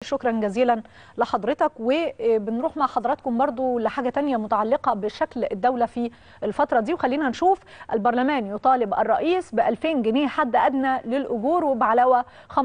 شكرا جزيلا لحضرتك وبنروح مع حضراتكم برضو لحاجة تانية متعلقة بشكل الدولة في الفترة دي وخلينا نشوف البرلمان يطالب الرئيس ب 2000 جنيه حد أدنى للأجور وبعلاوة 15%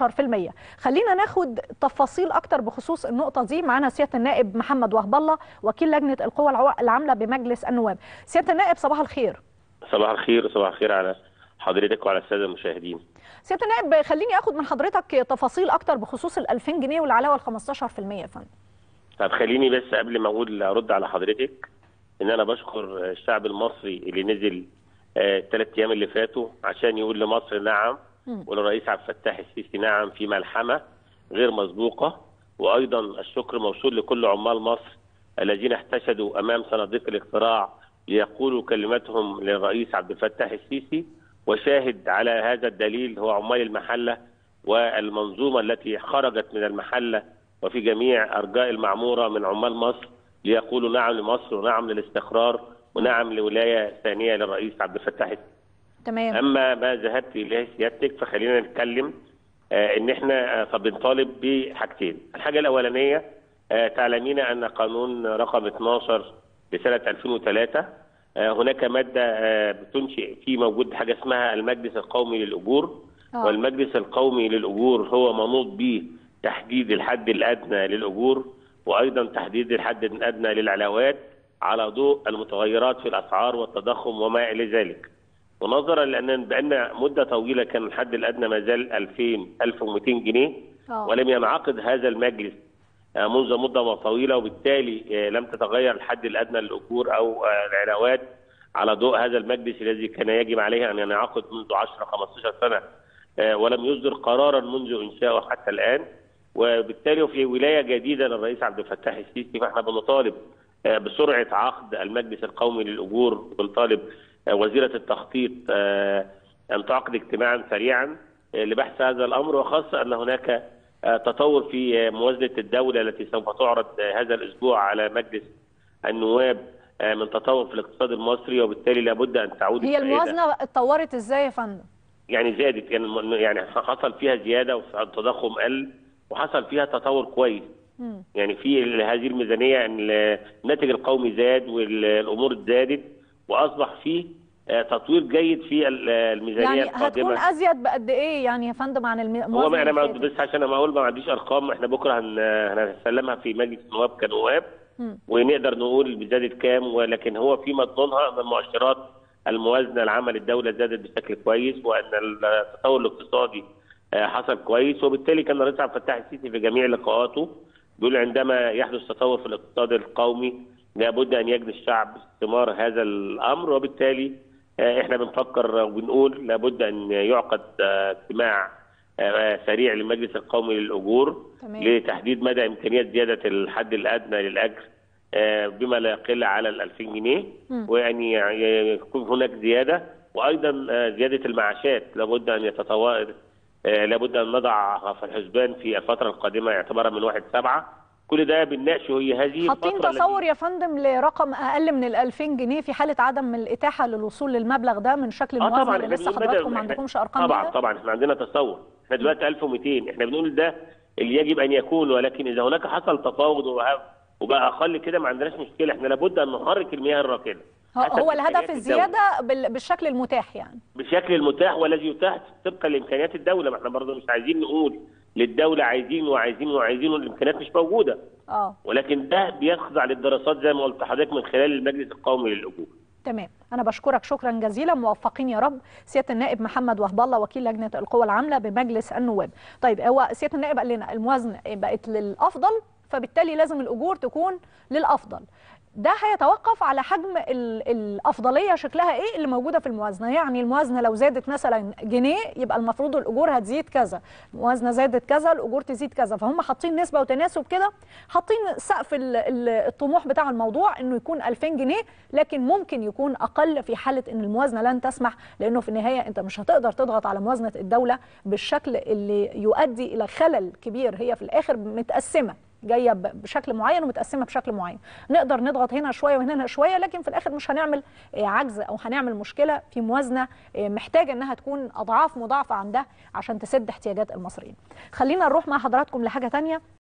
خلينا ناخد تفاصيل أكتر بخصوص النقطة دي معنا سيادة النائب محمد وهب الله وكيل لجنة القوى العاملة بمجلس النواب سيادة النائب صباح الخير صباح الخير صباح الخير على حضرتك وعلى الساده المشاهدين سياده النائب خليني اخد من حضرتك تفاصيل اكتر بخصوص ال 2000 جنيه والعلاوه ال 15% يا فندم طب خليني بس قبل ما اقول ارد على حضرتك ان انا بشكر الشعب المصري اللي نزل الثلاث ايام اللي فاتوا عشان يقول لمصر نعم وللرئيس عبد الفتاح السيسي نعم في ملحمه غير مسبوقه وايضا الشكر موصول لكل عمال مصر الذين احتشدوا امام صناديق الاقتراع ليقولوا كلمتهم للرئيس عبد الفتاح السيسي وشاهد على هذا الدليل هو عمال المحله والمنظومه التي خرجت من المحله وفي جميع ارجاء المعموره من عمال مصر ليقولوا نعم لمصر ونعم للاستقرار ونعم لولايه ثانيه للرئيس عبد الفتاح السيسي. تمام اما ما ذهبت اليه سيادتك فخلينا نتكلم آه ان احنا آه فبنطالب بحاجتين، الحاجه الاولانيه آه تعلمين ان قانون رقم 12 لسنه 2003 هناك ماده بتنشئ في موجود حاجه اسمها المجلس القومي للاجور أوه. والمجلس القومي للاجور هو منوط به تحديد الحد الادنى للاجور وايضا تحديد الحد الادنى للعلاوات على ضوء المتغيرات في الاسعار والتضخم وما الى ذلك. ونظرا لان بان مده طويله كان الحد الادنى ما زال 2000 1200 جنيه أوه. ولم ينعقد هذا المجلس منذ مده طويله وبالتالي لم تتغير الحد الادنى للاجور او العلاوات على ضوء هذا المجلس الذي كان يجب عليه ان ينعقد منذ 10 15 سنه ولم يصدر قرارا منذ انشائه حتى الان وبالتالي في ولايه جديده للرئيس عبد الفتاح السيسي فاحنا بنطالب بسرعه عقد المجلس القومي للاجور بنطالب وزيره التخطيط ان تعقد اجتماعا سريعا لبحث هذا الامر وخاصه ان هناك تطور في موازنه الدوله التي سوف تعرض هذا الاسبوع على مجلس النواب من تطور في الاقتصاد المصري وبالتالي لابد ان تعود هي الموازنه اتطورت ازاي يا فندم؟ يعني زادت يعني يعني حصل فيها زياده والتضخم قل وحصل فيها تطور كويس م. يعني في هذه الميزانيه ان الناتج القومي زاد والامور زادت واصبح فيه تطوير جيد في الميزانيه يعني القادمه هتكون ازيد بقد ايه يعني يا فندم عن الموازنه هو انا ما بس عشان ما اقول ما عنديش ارقام احنا بكره هنسلمها في مجلس النواب كنواب م. ونقدر نقول زادت كام ولكن هو في مضمونها ان المؤشرات الموازنه العامه للدوله زادت بشكل كويس وان التطور الاقتصادي حصل كويس وبالتالي كان الرئيس عبد الفتاح السيسي في جميع لقاءاته بيقول عندما يحدث تطور في الاقتصاد القومي لابد ان يجني الشعب ثمار هذا الامر وبالتالي احنا بنفكر وبنقول لابد ان يعقد اجتماع سريع للمجلس القومي للاجور تمام. لتحديد مدى امكانيه زياده الحد الادنى للاجر بما لا يقل على ال 2000 جنيه ويعني يكون هناك زياده وايضا زياده المعاشات لابد ان يتطور لابد ان نضع في الحسبان في الفتره القادمه اعتبارا من 1 7 كل ده بنناقشه هي هذه حاطين تصور يا فندم لرقم اقل من ال 2000 جنيه في حاله عدم الاتاحه للوصول للمبلغ ده من شكل الموازنه آه طبعا اللي لسه حضراتكم ما عندكمش ارقام طبعا بيها؟ طبعا احنا عندنا تصور احنا دلوقتي 1200 احنا بنقول ده اللي يجب ان يكون ولكن اذا هناك حصل تفاوض وبقى اقل كده ما عندناش مشكله احنا لابد ان نحرك المياه الراكده هو الهدف الزياده بالشكل المتاح يعني بالشكل المتاح والذي يتاح طبقا لامكانيات الدوله ما احنا برضه مش عايزين نقول للدوله عايزين وعايزين وعايزين والامكانيات مش موجوده اه ولكن ده بيخضع للدراسات زي ما قلت لحضرتك من خلال المجلس القومي للاجور تمام انا بشكرك شكرا جزيلا موفقين يا رب سياده النائب محمد وهب الله وكيل لجنه القوى العامله بمجلس النواب طيب هو سياده النائب قال لنا الموازنه بقت للافضل فبالتالي لازم الاجور تكون للافضل ده هيتوقف على حجم الافضليه شكلها ايه اللي موجوده في الموازنه يعني الموازنه لو زادت مثلا جنيه يبقى المفروض الاجور هتزيد كذا الموازنه زادت كذا الاجور تزيد كذا فهم حاطين نسبه وتناسب كده حاطين سقف الطموح بتاع الموضوع انه يكون 2000 جنيه لكن ممكن يكون اقل في حاله ان الموازنه لن تسمح لانه في النهايه انت مش هتقدر تضغط على موازنه الدوله بالشكل اللي يؤدي الى خلل كبير هي في الاخر متقسمه جايه بشكل معين ومتقسمه بشكل معين نقدر نضغط هنا شويه وهنا شويه لكن في الاخر مش هنعمل عجز او هنعمل مشكله في موازنه محتاجه انها تكون اضعاف مضاعفه عن ده عشان تسد احتياجات المصريين خلينا نروح مع حضراتكم لحاجه ثانيه